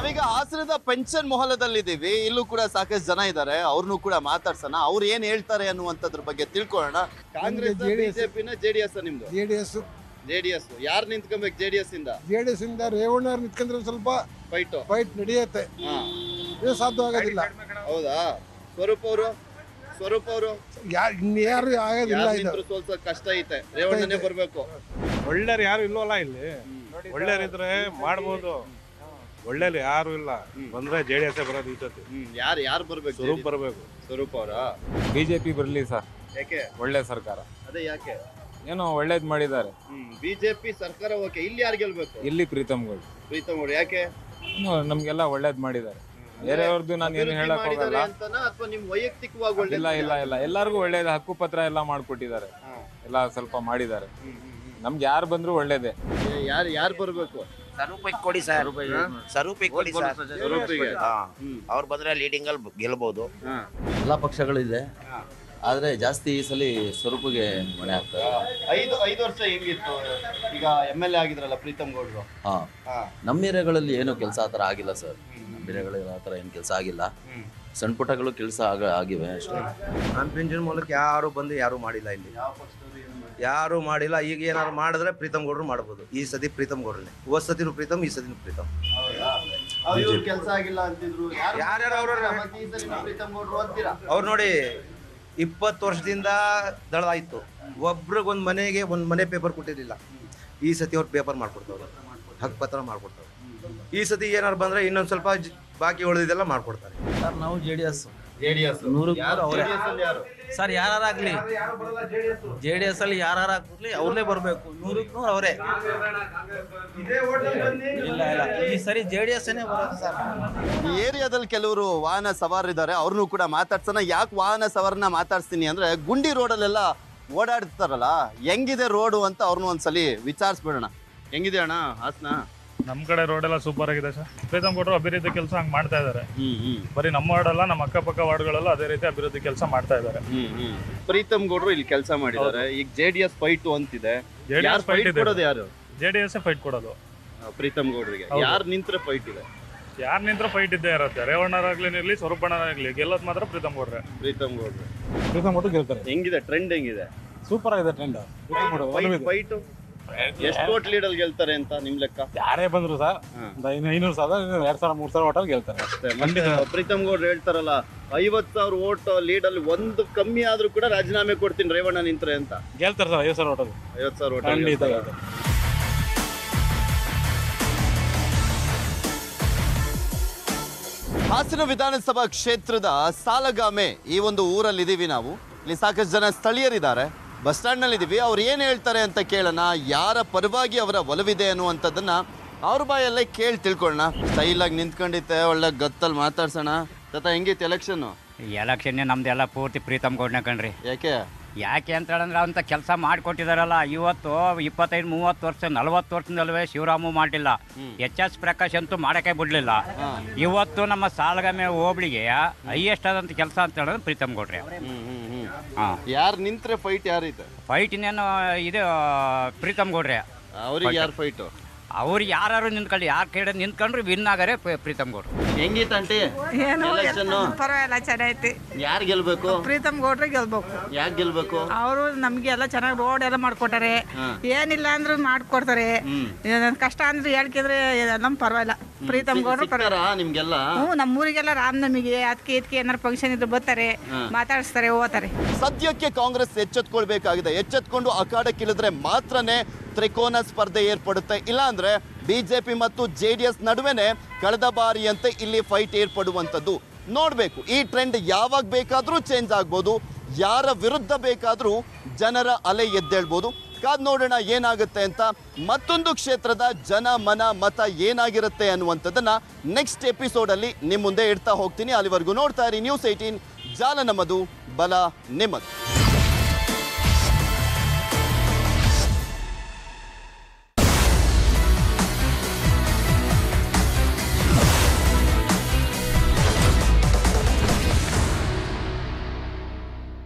ನಾವೀಗ ಹಾಸನದ ಪೆನ್ಷನ್ ಮೊಹಲದಲ್ಲಿದ್ದೀವಿ ಇಲ್ಲೂ ಕೂಡ ಸಾಕಷ್ಟು ಜನ ಇದ್ದಾರೆ ಅವ್ರನ್ನೂ ಕೂಡ ಮಾತಾಡ್ಸೋಣ ಅವ್ರು ಏನ್ ಹೇಳ್ತಾರೆ ಅನ್ನುವಂಥದ್ರ ಬಗ್ಗೆ ತಿಳ್ಕೊಳ್ಳೋಣ ಕಾಂಗ್ರೆಸ್ JDS. ಬಿಜೆಪಿನ ಜೆಡಿಎಸ್ ನಿಮ್ದು ಜೆ ಡಿ ಎಸ್ ಜೆಡಿಎಸ್ ಯಾರು ನಿಂತ್ಕೊಬೇಕು ಜೆಡಿಎಸ್ ಇಂದ ಜೆ ಡಿ ಎಸ್ ಇಂದ ರೇವಣ್ಣವ್ರು ನಿಂತ್ಕೊಂಡ್ರೆ ಸ್ವಲ್ಪ ಫೈಟ್ ಫೈಟ್ ನಡೆಯುತ್ತೆ ಹಾ ಇದು ಸಾಧ್ಯ ಆಗೋದಿಲ್ಲ ಹೌದಾ ಸ್ವರೂಪ್ ಅವರು ಸ್ವರೂಪ್ ಅವರು ಯಾರು ಇನ್ಯಾರು ಆಗೋದಿಲ್ಲ ಯಾರು ಇದು ನಿಂತ್ರು ಸ್ವಲ್ಪ ಕಷ್ಟ ಐತೆ ರೇವಣ್ಣನೇ ಬರ್ಬೇಕು ಒಳ್ಳೆಯರು ಯಾರು ಇಲ್ವಲ್ಲ ಇಲ್ಲಿ ಒಳ್ಳೆಯರಿದ್ರೆ ಮಾಡ್ಬೋದು ಒಳ್ಳೆಯರು ಯಾರು ಇಲ್ಲ ಬಂದ್ರೆ ಜೆ ಡಿ ಎಸ್ ಬರೋದು ಈ ಸತಿ ಹ್ಮ್ ಯಾರು ಯಾರು ಬರ್ಬೇಕು ಸ್ವರೂಪ್ ಬರಬೇಕು ಸ್ವರೂಪ್ ಅವರಾ ಬಿಜೆಪಿ ಬರಲಿ ಸರ್ ಯಾಕೆ ಒಳ್ಳೆ ಸರ್ಕಾರ ಅದೇ ಯಾಕೆ ಏನೋ ಒಳ್ಳೇದ್ ಮಾಡಿದ್ದಾರೆ ಹ್ಮ್ ಬಿಜೆಪಿ ಸರ್ಕಾರ ಓಕೆ ಇಲ್ಲಿ ಯಾರು ಗೆಲ್ಬೇಕು ಇಲ್ಲಿ ಪ್ರೀತಮ್ಗಳು ಪ್ರೀತಮ್ ಅವ್ರು ಯಾಕೆ ಇನ್ನು ನಮ್ಗೆಲ್ಲ ಒಳ್ಳೇದ್ ಮಾಡಿದ್ದಾರೆ ಬೇರೆಯವ್ರದ್ದು ನಾನು ಏನು ಅಭಿವೃದ್ಧಿ ಹೇಳಕ್ ಮಾಡಿದ್ದಾರೆ ಹೋಗಲ್ಲ ಅಂತನಾ ಅಥವಾ ನಿಮ್ ವೈಯಕ್ತಿಕವಾಗಿ ಒಳ್ಳೆ ಇಲ್ಲ ಇಲ್ಲ ಇಲ್ಲ ಎಲ್ಲರಿಗೂ ಒಳ್ಳೇದು ಹಕ್ಕು ಪತ್ರ ಎಲ್ಲ ಮಾಡ್ಕೊಟ್ಟಿದ್ದಾರೆ ಎಲ್ಲ ಸ್ವಲ್ಪ ಮಾಡಿದ್ದಾರೆ ನಮ್ಗೆ ಯಾರು ಬಂದ್ರು ಒಳ್ಳೇದೇ ಯಾರು ಯಾರು ಬರ್ಬೇಕು ಸ್ವರೂಪಕ್ಕೆ ಕೊಡಿ ಸರ್ ಸ್ವರೂಪಕ್ಕೆ ಕೊಡಿ ಸರ್ ಸ್ವರೂಪಿಗೆ ಹಾ ಹ್ಮ್. ಅವ್ರು ಬಂದ್ರೆ ಲೀಡಿಂಗ್ ಅಲ್ಲಿ ಗೆಲ್ಬಹುದು ಹಾ. ಎಲ್ಲ ಪಕ್ಷಗಳಿದೆ ಆದರೆ ಜಾಸ್ತಿ ಈ ಸಲ ಸ್ವರೂಪಿಗೆ ಮನೆ ಆಗ್ತದೆ ಐದು ಐದು ವರ್ಷ ಹೆಂಗಿತ್ತು ಈಗ ಎಮ್ ಎಲ್ ಎ ಆಗಿದ್ರಲ್ಲ ಪ್ರೀತಮ್ ಗೌಡ್ರು ಹಾಂ ಹಾ. ನಮ್ಮ ಏರಿಯಾಗಳಲ್ಲಿ ಏನು ಕೆಲಸ ಆ ಥರ ಆಗಿಲ್ಲ ಸರ್ ನಮ್ಮ ಏರಿಯಾಗಳಲ್ಲಿ ಆ ಥರ ಏನು ಕೆಲಸ ಆಗಿಲ್ಲ ಸಣ್ಣ ಪುಟ್ಟಗಳು ಕೆಲಸ ಆಗ ಆಗಿವೆ ಅಷ್ಟೇ ನನ್ನ ಪಿಂಚಣಿ ಮೂಲಕ ಯಾರು ಬಂದು ಯಾರು ಮಾಡಿಲ್ಲ ಇಲ್ಲಿ ಯಾರು ಮಾಡಿಲ್ಲ ಈಗ ಏನಾದ್ರು ಮಾಡಿದ್ರೆ ಪ್ರೀತಮ್ ಗೌಡ್ರು ಮಾಡ್ಬೋದು ಈ ಸತಿ ಪ್ರೀತಮ್ ಗೌಡ್ರನ್ನೇ ಹೋದ್ ಸತಿನೂ ಪ್ರೀತಮ್ ಈ ಸತಿನೂ ಪ್ರೀತಮ್ ಕೆಲಸ ಆಗಿಲ್ಲ ಅಂತಿದ್ರು ಯಾರು ಯಾರ್ಯಾರು ಅವ್ರವ್ರ- ಮತ್ತೆ ಈ ಸರಿ ಪ್ರೀತಮ್ ಗೌಡ್ರು ಅಂತೀರಾ ಅವ್ರು ನೋಡಿ ಇಪ್ಪತ್ತು ವರ್ಷದಿಂದ ದಳದಾಯ್ತು ಒಬ್ರಿಗೊಂದು ಮನೆಗೆ ಒಂದು ಮನೆ ಪೇಪರ್ ಕೊಟ್ಟಿರಲಿಲ್ಲ ಈ ಸತಿ ಅವ್ರು ಪೇಪರ್ ಮಾಡ್ಕೊಡ್ತಾವ್ರೆ ಹಕ್ಕು ಪತ್ರ ಮಾಡ್ಕೊಡ್ತಾರೆ ಈ ಸತಿ ಏನಾರು ಬಂದ್ರೆ ಇನ್ನೊಂದು ಸ್ವಲ್ಪ ಜ- ಬಾಕಿ ಉಳಿದಿದ್ದೆಲ್ಲ ಮಾಡ್ಕೊಡ್ತಾರೆ ಸರ್ ನಾವು ಜೆ ಡಿ ಎಸ್ ಜೆಡಿಎಸ್ ನೂರಕ್ಕೆ ಯಾರು ಅವರೇ. JDS ಅಲ್ಲಿ ಯಾರು ಸರ್ ಯಾರಾಗ್ಲಿ ಜೆ ಡಿ ಎಸ್ ಅಲ್ಲಿ ಯಾರು ಆಗ್ಲಿ ಅವ್ರನ್ನೇ ಬರಬೇಕು ನೂರಕ್ಕೆ ನೂರು ಅವರೇ ಇಲ್ಲ ಇಲ್ಲ ಈ ಸರಿ ಜೆ ಡಿ ಎಸ್ ಬರೋದು ಸರ್ ಈ ಏರಿಯಾದಲ್ಲಿ ಕೆಲವರು ವಾಹನ ಸವಾರರಿದ್ದಾರೆ ಅವ್ರನ್ನೂ ಕೂಡ ಮಾತಾಡ್ಸೋಣ ಯಾಕೆ ವಾಹನ ಸವಾರನ ಮಾತಾಡ್ಸ್ತೀನಿ ಅಂದ್ರೆ ಗುಂಡಿ ರೋಡಲ್ಲೆಲ್ಲ ಓಡಾಡ್ತಾರಲ್ಲ ಹೆಂಗಿದೆ ರೋಡು ಅಂತ ಅವ್ರನ್ನೂ ಒಂದ್ಸಲಿ ವಿಚಾರಿಸ್ಬಿಡೋಣ ಹೆಂಗಿದೆ ಅಣ್ಣ ಹಾಸನ ನಮ್ಮ ಕಡೆ ರೋಡ್ ಎಲ್ಲ ಸೂಪರ್ ಆಗಿದೆ ಸರ್ ಪ್ರೀತಮ್ ಕೊಟ್ಟರು ಅಭಿವೃದ್ಧಿ ಕೆಲಸ ಹಂಗೆ ಮಾಡ್ತಾ ಇದ್ದಾರೆ ಹ್ಮ್ ಹ್ಮ್ ಬರೀ ನಮ್ಮ ವಾರ್ಡ್ ಅಲ್ಲ ನಮ್ಮ ಅಕ್ಕಪಕ್ಕ ವಾರ್ಡ್ಗಳೆಲ್ಲ ಅದೇ ರೀತಿ ಅಭಿವೃದ್ಧಿ ಕೆಲಸ ಮಾಡ್ತಾ ಇದ್ದಾರೆ ಹ್ಮ್ ಹ್ಮ್ ಪ್ರೀತಮ್ ಗೌಡ್ರು ಇಲ್ಲಿ ಕೆಲಸ ಮಾಡಿದ್ದಾರೆ ಈಗ ಜೆ ಡಿ ಎಸ್ ಫೈಟ್ ಅಂತಿದೆ ಜೆ ಡಿ ಯಾರು ಎಸ್ ಫೈಟ್ ಫೈಟ್ ಇದೆ ಕೊಡೋದು ಯಾರು ಜೆ ಡಿ ಎಸ್ ಫೈಟ್ ಕೊಡೋದು ಆ, ಪ್ರೀತಮ್ ಗೌಡ್ರಿಗೆ ಹೌದು. ಯಾರು ನಿಂತ್ರೆ ಫೈಟ್ ಇದೆ ಯಾರು ನಿಂತ್ರ ಫೈಟ್ ಇದ್ದೇ ಇರುತ್ತೆ ರೇವಣ್ಣರಾಗ್ಲಿ ಇರಲಿ ಸ್ವರೂಪಣ್ಣರಾಗ್ಲಿ ಗೆಲ್ಲೋದು ಮಾತ್ರ ಪ್ರೀತಮ್ ಕೊಡ್ರೆ ಪ್ರೀತಮ್ ಗೌಡ್ರು ಪ್ರೀತಮ್ ಕೊಟ್ಟು ಗೆಲ್ತಾರೆ ಹೆಂಗಿದೆ ಟ್ರೆಂಡ್ ಹೆಂಗಿದೆ ಸೂಪರ್ ಆಗಿದೆ ಟ್ರೆಂಡ್ ಫೈಟ್ ಎಷ್ಟು ಓಟ್ ಲೀಡಲ್ ಗೆಲ್ತಾರೆ ಅಂತ ನಿಮ್ ಲೆಕ್ಕ ಯಾರೇ ಬಂದ್ರು ಸರ್ ಹಾ. ಐನೂರು ಸಾವಿರ ಎರಡ್ ಸಾವಿರ ಮೂರ್ ಸಾವಿರ ಒಟ್ಟಲ್ಲಿ ಗೆಲ್ತಾರೆ ಅಷ್ಟೇ. ಮತ್ತೆ ಪ್ರೀತಮ್ ಗೌಡ್ರು ಹೇಳ್ತಾರಲ್ಲ ಐವತ್ ಸಾವಿರ ಓಟ್ ಲೀಡ್ ಅಲ್ಲಿ ಒಂದು ಕಮ್ಮಿ ಆದ್ರೂ ಕೂಡ ರಾಜೀನಾಮೆ ಕೊಡ್ತೀನಿ ರೇವಣ್ಣ ನಿಂತ್ರೆ ಅಂತ ಗೆಲ್ತಾರೆ ಸರ್ ಐವತ್ತು ಸಾವಿರ ಒಟ್ಟಲ್ಲಿ ಐವತ್ ಸಾವಿರ ಓಟ್ ಖಂಡಿತ ಗೆಲ್ತಾರೆ. ಹಾಸನ ವಿಧಾನಸಭಾ ಕ್ಷೇತ್ರದ ಸಾಲಗಾಮೆ ಈ ಒಂದು ಊರಲ್ಲಿ ಇದೀವಿ ನಾವು ಇಲ್ಲಿ ಸಾಕಷ್ಟು ಜನ ಸ್ಥಳೀಯರಿದ್ದಾರೆ ಬಸ್ ಸ್ಟ್ಯಾಂಡ್ ನಲ್ಲಿ ಇದೀವಿ ಅವ್ರು ಏನ್ ಹೇಳ್ತಾರೆ ಅಂತ ಕೇಳೋಣ ಯಾರ ಪರವಾಗಿ ಅವರ ಒಲವಿದೆ ಅನ್ನುವಂಥದ್ದನ್ನ ಅವ್ರ ಬಾಯಲ್ಲೇ ಕೇಳಿ ತಿಳ್ಕೊಳ್ಳೋಣ ಸ್ಟೈಲ್ ಆಗಿ ನಿಂತ್ಕೊಂಡಿತ್ತೆ ಒಳ್ಳೆ ಗತ್ತಲ್ಲಿ ಮಾತಾಡ್ಸೋಣ ತತ ಹೆಂಗಿತ್ತು ಎಲೆಕ್ಷನ್ ಎಲೆಕ್ಷನ್ ನಮ್ದೆಲ್ಲ ಪೂರ್ತಿ ಪ್ರೀತಮ್ ಗೌಡ್ನ ಕಣ್ರಿ ಯಾಕೆ ಯಾಕೆ ಅಂತ ಹೇಳಿದ್ರೆ ಅಂತ ಕೆಲಸ ಮಾಡಿಕೊಟ್ಟಿದಾರಲ್ಲ ಇವತ್ತು ಇಪ್ಪತ್ತೈದು ಮೂವತ್ತು ವರ್ಷ ನಲವತ್ತು ವರ್ಷದಲ್ಲವೇ ಶಿವರಾಮು ಮಾಡಿಲ್ಲ ಎಚ್ ಎಸ್ ಪ್ರಕಾಶ್ ಅಂತೂ ಮಾಡೋಕ್ಕೆ ಬಿಡಲಿಲ್ಲ ಇವತ್ತು ನಮ್ಮ ಸಾಲಗಾಮೆ ಹೋಬಳಿಗೆ ಹೈಯೆಸ್ಟ್ ಆದಂಥ ಕೆಲಸ ಅಂತ ಹೇಳಿದ್ರೆ ಪ್ರೀತಮ್ ಗೌಡ್ರಿ ಹಾಂ ಯಾರು ನಿಂತ್ರೆ ಫೈಟ್ ಯಾರೈತೆ ಫೈಟ್ ಇನ್ನೇನು ಇದು ಪ್ರೀತಮ್ ಗೌಡ್ರಿ ಅವ್ರಿಗೆ ಯಾರು ಫೈಟು ಅವ್ರು ಯಾರು ನಿಂತ್ಕೊಳ್ಳಿ ಯಾರ ಕಡೆ ನಿಂತ್ಕೊಂಡ್ರು ವಿನ್ ಆಗರೆ ಪ್ರೀತಮ್ ಗೌಡ್ರು ಹೆಂಗಿತ್ತು ಆಂಟಿ ಏನು ಎಲೆಕ್ಷನ್ ಪರವಾಗಿಲ್ಲ ಚೆನ್ನಾಗೈತಿ ಯಾರು ಗೆಲ್ಬೇಕು ಪ್ರೀತಮ್ ಗೌಡ್ರೆ ಗೆಲ್ಬೇಕು ಯಾಕೆ ಗೆಲ್ಬೇಕು ಅವರು ನಮ್ಗೆ ಎಲ್ಲ ಚೆನ್ನಾಗಿ ರೋಡ್ ಎಲ್ಲ ಮಾಡ್ಕೊಟ್ಟಾರೆ ಏನಿಲ್ಲ ಅಂದ್ರೂ ಮಾಡ್ಕೊಡ್ತಾರೆ ಏನ್ ಕಷ್ಟ ಅಂದ್ರೆ ಹೇಳ್ಕಿದ್ರೆ ನಮ್ ಪರವಾಗಿಲ್ಲ ಪ್ರೀತಮ್ ಗೌಡ್ರು ಪರವಾಗಿಲ್ಲ ಸಿಗ್ತಾರಾ ನಿಮ್ಗೆಲ್ಲ ಹ್ಞೂ ನಮ್ಮ ಊರಿಗೆಲ್ಲ ರಾಮನಮಿಗೆ ಅದಕ್ಕೆ ಇದಕ್ಕೆ ಏನಾರು ಫಂಕ್ಷನ್ ಇದ್ರೆ ಬರ್ತಾರೆ ಮಾತಾಡಿಸ್ತಾರೆ ಹೋಗ್ತಾರೆ ಸದ್ಯಕ್ಕೆ ಕಾಂಗ್ರೆಸ್ ಎಚ್ಚೆತ್ಕೊಳ್ಬೇಕಾಗಿದೆ ಎಚ್ಚೆತ್ಕೊಂಡು ಅಖಾಡಕ್ಕಿಳಿದ್ರೆ ಮಾತ್ರನೇ ತ್ರಿಕೋನ ಸ್ಪರ್ಧೆ ಏರ್ಪಡುತ್ತೆ ಇಲ್ಲಾಂದ್ರೆ ಬಿಜೆಪಿ ಮತ್ತು ಜೆ ಡಿ ಎಸ್ ನಡುವೆನೆ ಕಳೆದ ಬಾರಿಯಂತೆ ಇಲ್ಲಿ ಫೈಟ್ ಏರ್ಪಡುವಂಥದ್ದು ನೋಡಬೇಕು ಈ ಟ್ರೆಂಡ್ ಯಾವಾಗ ಬೇಕಾದರೂ ಚೇಂಜ್ ಆಗ್ಬೋದು ಯಾರ ವಿರುದ್ಧ ಬೇಕಾದರೂ ಜನರ ಅಲೆ ಎದ್ದೇಳ್ಬೋದು ಕಾದ್ ನೋಡೋಣ ಏನಾಗುತ್ತೆ ಅಂತ ಮತ್ತೊಂದು ಕ್ಷೇತ್ರದ ಜನ ಮನ ಮತ ಏನಾಗಿರುತ್ತೆ ಅನ್ನುವಂಥದ್ದನ್ನ ನೆಕ್ಸ್ಟ್ ಎಪಿಸೋಡಲ್ಲಿ ನಿಮ್ಮ ಮುಂದೆ ಇಡ್ತಾ ಹೋಗ್ತೀನಿ ಅಲ್ಲಿವರೆಗೂ ನೋಡ್ತಾ ಇರಿ ನ್ಯೂಸ್ ಏಯ್ಟೀನ್ ಜಾಲ ನಮ್ಮದು ಬಲ ನಿಮ್ಮದು